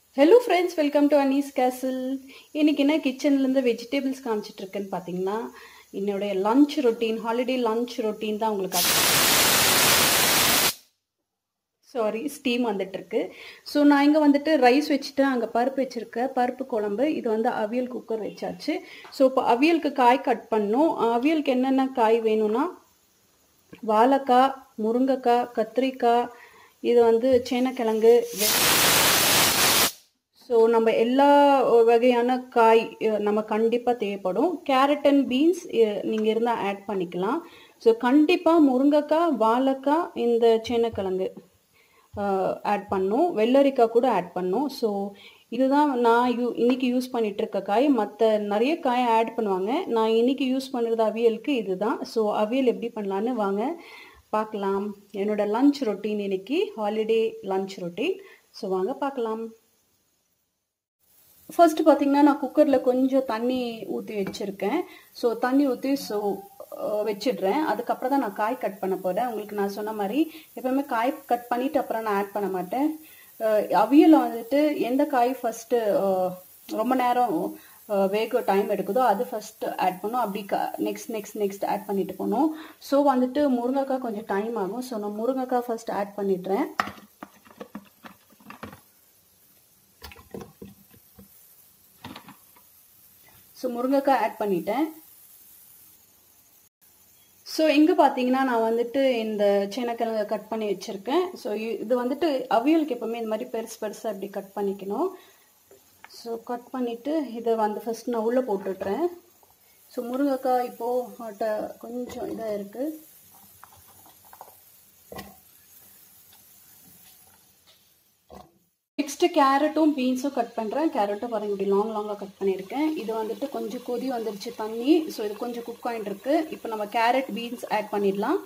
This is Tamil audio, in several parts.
ஹலோ ஃப்ரெண்ட்ஸ் வெல்கம் டு அனீஸ் கேசல் இன்னைக்கு என்ன கிச்சன்லேருந்து வெஜிடபிள்ஸ் காமிச்சிட்டு இருக்கேன்னு பார்த்தீங்கன்னா என்னுடைய lunch routine holiday lunch routine தான் உங்களுக்கு சாரி ஸ்டீம் வந்துட்டு இருக்கு ஸோ நான் இங்கே வந்துட்டு ரைஸ் வச்சுட்டு அங்கே பருப்பு வச்சுருக்கேன் பருப்பு குழம்பு இது வந்து அவியல் குக்கர் வச்சாச்சு ஸோ இப்போ அவியலுக்கு காய் கட் பண்ணும் அவியலுக்கு என்னென்ன காய் வேணும்னா வாழைக்காய் முருங்கைக்காய் கத்திரிக்காய் இது வந்து சேனக்கிழங்கு ஸோ நம்ம எல்லா வகையான காய் நம்ம கண்டிப்பாக தேவைப்படும் கேரட் அண்ட் பீன்ஸ் நீங்கள் இருந்தால் ஆட் பண்ணிக்கலாம் ஸோ கண்டிப்பாக முருங்கைக்காய் வாழைக்காய் இந்த சேனக்கிழங்கு ஆட் பண்ணும் வெள்ளரிக்காய் கூட ஆட் பண்ணும் ஸோ இதுதான் நான் யூ இன்னைக்கு யூஸ் பண்ணிட்டு இருக்க காய் மற்ற நிறைய காய் ஆட் பண்ணுவாங்க நான் இன்னைக்கு யூஸ் பண்ணுறது அவியலுக்கு இதுதான் ஸோ அவியல் எப்படி பண்ணலான்னு வாங்க பார்க்கலாம் என்னோட லஞ்ச் ரொட்டீன் இன்னைக்கு ஹாலிடே லஞ்ச் ரொட்டீன் ஸோ வாங்க பார்க்கலாம் ஃபர்ஸ்ட் பார்த்தீங்கன்னா நான் குக்கரில் கொஞ்சம் தண்ணி ஊற்றி வச்சுருக்கேன் ஸோ தண்ணி ஊற்றி ஸோ வச்சிடுறேன் அதுக்கப்புறம் தான் நான் காய் கட் பண்ண போகிறேன் உங்களுக்கு நான் சொன்ன மாதிரி எப்பவுமே காய் கட் பண்ணிவிட்டு அப்புறம் நான் ஆட் பண்ண மாட்டேன் அவியலில் வந்துட்டு எந்த காய் ஃபஸ்ட்டு ரொம்ப நேரம் வேக டைம் எடுக்குதோ அது ஃபர்ஸ்ட் ஆட் பண்ணும் அப்படி க நெக்ஸ்ட் நெக்ஸ்ட் நெக்ஸ்ட் ஆட் பண்ணிட்டு போகணும் ஸோ வந்துட்டு முருங்கைக்காய் கொஞ்சம் டைம் ஆகும் ஸோ நான் முருங்கைக்காய் ஃபர்ஸ்ட் ஆட் பண்ணிடுறேன் ஸோ முருங்கைக்காய் ஆட் பண்ணிட்டேன் ஸோ இங்கே பார்த்தீங்கன்னா நான் வந்துட்டு இந்த சேனக்கிழங்க கட் பண்ணி வச்சுருக்கேன் ஸோ இது வந்துட்டு அவியலுக்கு எப்போவுமே இந்த மாதிரி பெருசு பெருசாக இப்படி கட் பண்ணிக்கணும் ஸோ கட் பண்ணிவிட்டு இதை வந்து ஃபஸ்ட் நான் உள்ளே போட்டுடுறேன் ஸோ முருங்கைக்காய் இப்போது கொஞ்சம் இதாக இருக்குது நெக்ஸ்ட்டு கேரட்டும் பீன்ஸும் கட் பண்ணுறேன் கேரட்டும் பாருங்க இப்படி லாங் லாங்காக கட் பண்ணியிருக்கேன் இது வந்துட்டு கொஞ்சம் கொதி வந்துருச்சு தண்ணி ஸோ இது கொஞ்சம் குக் ஆகிட்டு இருக்கு இப்போ நம்ம கேரட் பீன்ஸ் ஆட் பண்ணிடலாம்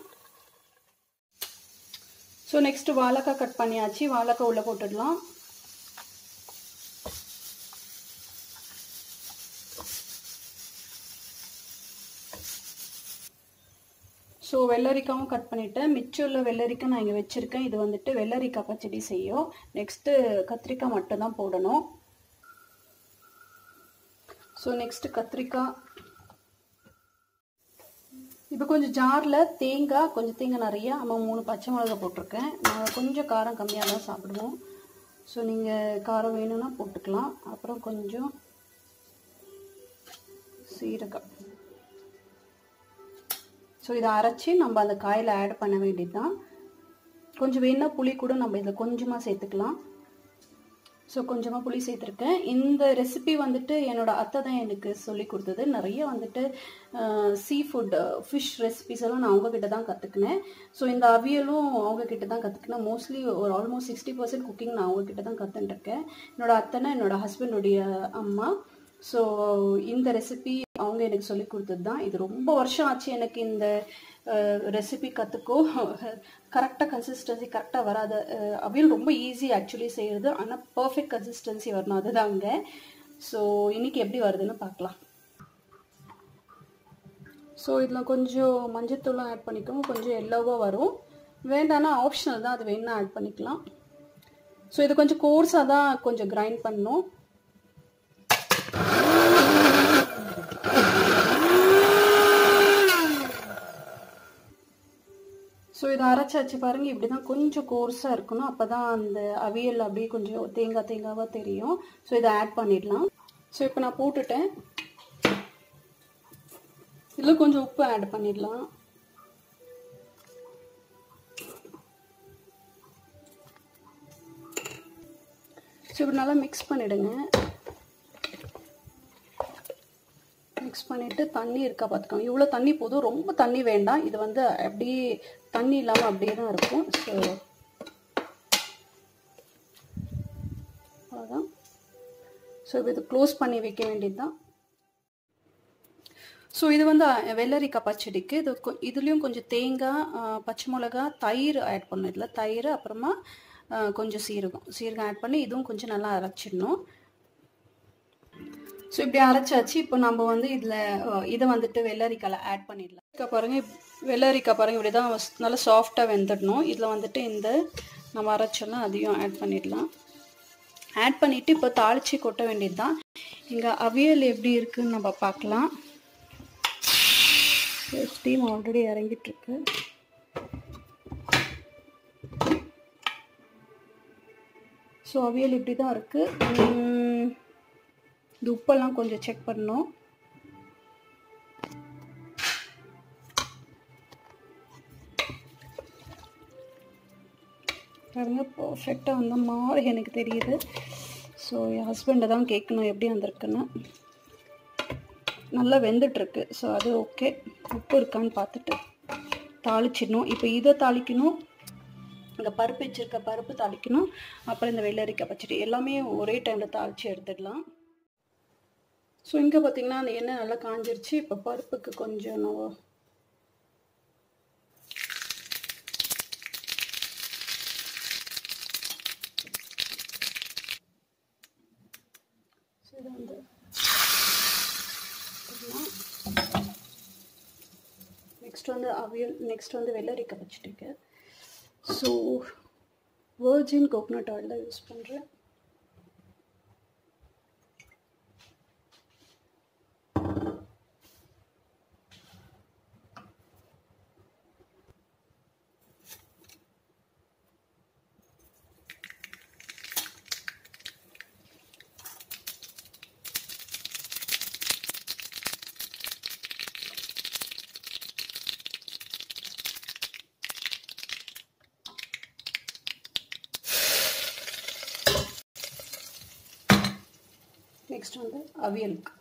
ஸோ நெக்ஸ்ட்டு வாழைக்காய் கட் பண்ணியாச்சு வாழைக்காய் உள்ளே போட்டுடலாம் ஸோ வெள்ளரிக்காவும் கட் பண்ணிவிட்டேன் மிச்சம் உள்ள வெள்ளரிக்காய் நான் இங்கே வச்சுருக்கேன் இது வந்துட்டு வெள்ளரிக்காய் பச்சடி செய்யும் நெக்ஸ்ட்டு கத்திரிக்காய் மட்டும் தான் போடணும் ஸோ நெக்ஸ்ட்டு கத்திரிக்காய் இப்போ கொஞ்சம் ஜாரில் தேங்காய் கொஞ்சம் தேங்காய் நிறையா அம்மா மூணு பச்சை மிளகா போட்டிருக்கேன் நாங்கள் கொஞ்சம் காரம் கம்மியாக தான் சாப்பிடுவோம் ஸோ நீங்கள் காரம் வேணும்னா போட்டுக்கலாம் அப்புறம் கொஞ்சம் சீரகம் ஸோ இதை அரைச்சி நம்ம அந்த காயில் ஆட் பண்ண வேண்டியது தான் கொஞ்சம் வேணா புளி கூட நம்ம இதில் கொஞ்சமாக சேர்த்துக்கலாம் ஸோ கொஞ்சமாக புளி சேர்த்துருக்கேன் இந்த ரெசிபி வந்துட்டு என்னோட அத்தை தான் எனக்கு சொல்லி கொடுத்தது நிறைய வந்துட்டு சீ ஃபுட் ஃபிஷ் ரெசிபிஸ் எல்லாம் நான் அவங்கக்கிட்ட தான் கற்றுக்கினேன் ஸோ இந்த அவியலும் அவங்கக்கிட்ட தான் கற்றுக்கினேன் மோஸ்ட்லி ஒரு ஆல்மோஸ்ட் சிக்ஸ்டி பர்சன்ட் குக்கிங் நான் அவங்கக்கிட்ட தான் கற்றுட்டுருக்கேன் என்னோட அத்தைனா என்னோட ஹஸ்பண்டுடைய அம்மா ஸோ இந்த ரெசிபி அவங்க எனக்கு சொல்லி கொடுத்தது தான் இது ரொம்ப வருஷம் ஆச்சு எனக்கு இந்த ரெசிபி கற்றுக்கோ கரெக்டாக கன்சிஸ்டன்சி கரெக்டாக வராது அவியல் ரொம்ப ஈஸி ஆக்சுவலி செய்கிறது ஆனால் பர்ஃபெக்ட் கன்சிஸ்டன்சி வரணும் அதுதாங்க ஸோ இன்னைக்கு எப்படி வருதுன்னு பார்க்கலாம் ஸோ இதில் கொஞ்சம் மஞ்சத்தூளும் ஆட் பண்ணிக்கோங்க கொஞ்சம் எல்லோவாக வரும் வேண்டானா ஆப்ஷனல் தான் அது வேணால் ஆட் பண்ணிக்கலாம் ஸோ இது கொஞ்சம் கோர்ஸாக தான் கொஞ்சம் கிரைண்ட் பண்ணணும் ஸோ இதை அரைச்சாச்சு பாருங்கள் இப்படி தான் கொஞ்சம் கோர்ஸாக இருக்கணும் அப்போ தான் அந்த அவியல் அப்படியே கொஞ்சம் தேங்காய் தேங்காவாக தெரியும் ஸோ இதை ஆட் பண்ணிடலாம் ஸோ இப்போ நான் போட்டுட்டேன் இதில் கொஞ்சம் உப்பு ஆட் பண்ணிடலாம் ஸோ இப்படி நல்லா மிக்ஸ் பண்ணிவிடுங்க மிக்ஸ் பண்ணிவிட்டு தண்ணி இருக்கா பார்த்துக்கோங்க இவ்வளோ தண்ணி போதும் ரொம்ப தண்ணி வேண்டாம் இது வந்து அப்படியே தண்ணி இல்லாமல் அப்படியே தான் இருக்கும் ஸோ அவ்வளோதான் ஸோ இது க்ளோஸ் பண்ணி வைக்க வேண்டியது தான் ஸோ இது வந்து வெள்ளரிக்காய் பச்சடிக்கு இது இதுலேயும் கொஞ்சம் தேங்காய் பச்சை மிளகா தயிர் ஆட் பண்ணணும் இதில் தயிர் அப்புறமா கொஞ்சம் சீரகம் சீரகம் ஆட் பண்ணி இதுவும் கொஞ்சம் நல்லா அரைச்சிடணும் ஸோ இப்படி அரைச்சாச்சு இப்போ நம்ம வந்து இதில் இதை வந்துட்டு வெள்ளரிக்காயில் ஆட் பண்ணிடலாம் பாருங்கள் வெள்ளரிக்காய் பாருங்கள் இப்படி தான் நல்லா சாஃப்டாக வெந்துடணும் இதில் வந்துட்டு இந்த நம்ம அரைச்சோன்னா அதையும் ஆட் பண்ணிடலாம் ஆட் பண்ணிவிட்டு இப்போ தாளித்து கொட்ட வேண்டியது தான் இங்கே அவியல் எப்படி இருக்குன்னு நம்ம பார்க்கலாம் ஸ்டீம் ஆல்ரெடி இறங்கிட்டுருக்கு ஸோ அவியல் இப்படி தான் இருக்குது இது உப்பெல்லாம் கொஞ்சம் செக் பண்ணணும் பாருங்க பர்ஃபெக்டாக வந்த மாதிரி எனக்கு தெரியுது ஸோ என் ஹஸ்பண்டை தான் கேட்கணும் எப்படி வந்திருக்குன்னு நல்லா வெந்துட்டுருக்கு ஸோ அது ஓகே உப்பு இருக்கான்னு பார்த்துட்டு தாளிச்சிடணும் இப்போ இதை தாளிக்கணும் இங்கே பருப்பு வச்சுருக்க பருப்பு தாளிக்கணும் அப்புறம் இந்த வெள்ளரிக்காய் பச்சடி எல்லாமே ஒரே டைமில் தாளித்து எடுத்துடலாம் ஸோ இங்கே பார்த்தீங்கன்னா அந்த எண்ணெய் நல்லா காஞ்சிருச்சு இப்போ பருப்புக்கு கொஞ்சம் நம்ம ஸோ இதை வந்து நெக்ஸ்ட் வந்து அவியல் நெக்ஸ்ட் வந்து வெள்ளரிக்காய் பச்சடிக்கு ஸோ வேர்ஜின் கோகனட் ஆயில் தான் யூஸ் பண்ணுறேன் நெக்ஸ்ட் வந்து அவியலுக்கு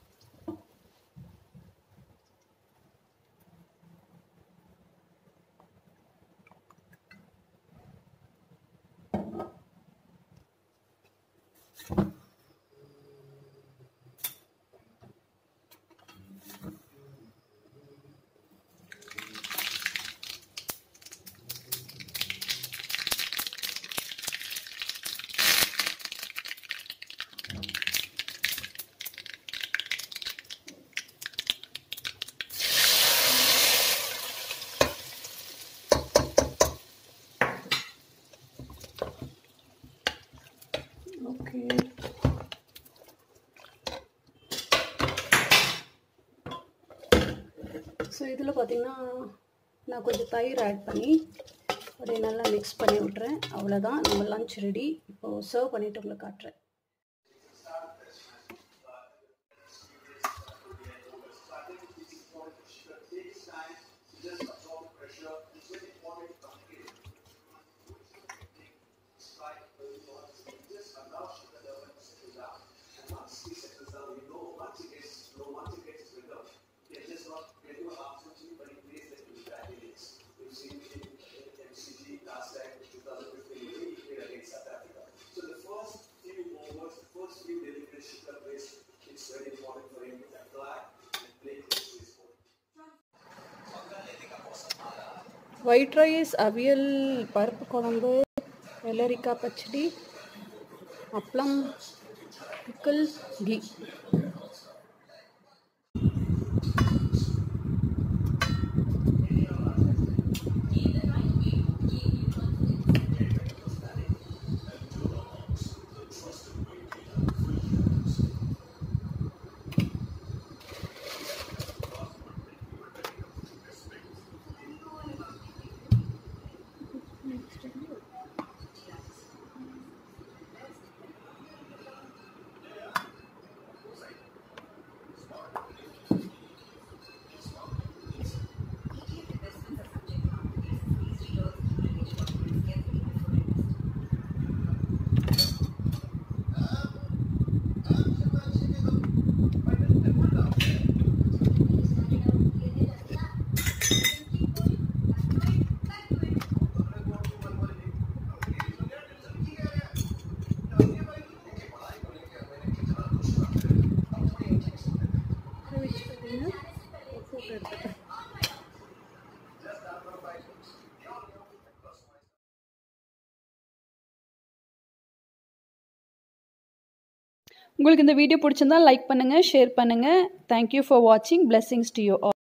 ஓகே ஸோ இதில் பார்த்தீங்கன்னா நான் கொஞ்சம் தயிர் ஆட் பண்ணி அப்படியே நல்லா மிக்ஸ் பண்ணி விட்றேன் அவ்வளோதான் நம்ம லஞ்ச் ரெடி இப்போது சர்வ் பண்ணிவிட்டு உங்களுக்கு காட்டுறேன் ஒயிட் ரைஸ் அவியல் பருப்பு குழம்பு வெள்ளரிக்காய் பச்சடி அப்பளம் பிக்கல் கீ உங்களுக்கு இந்த வீடியோ பிடிச்சிருந்தா லைக் பண்ணுங்கள் ஷேர் பண்ணுங்கள் தேங்க்யூ ஃபார் வாட்சிங் blessings to you all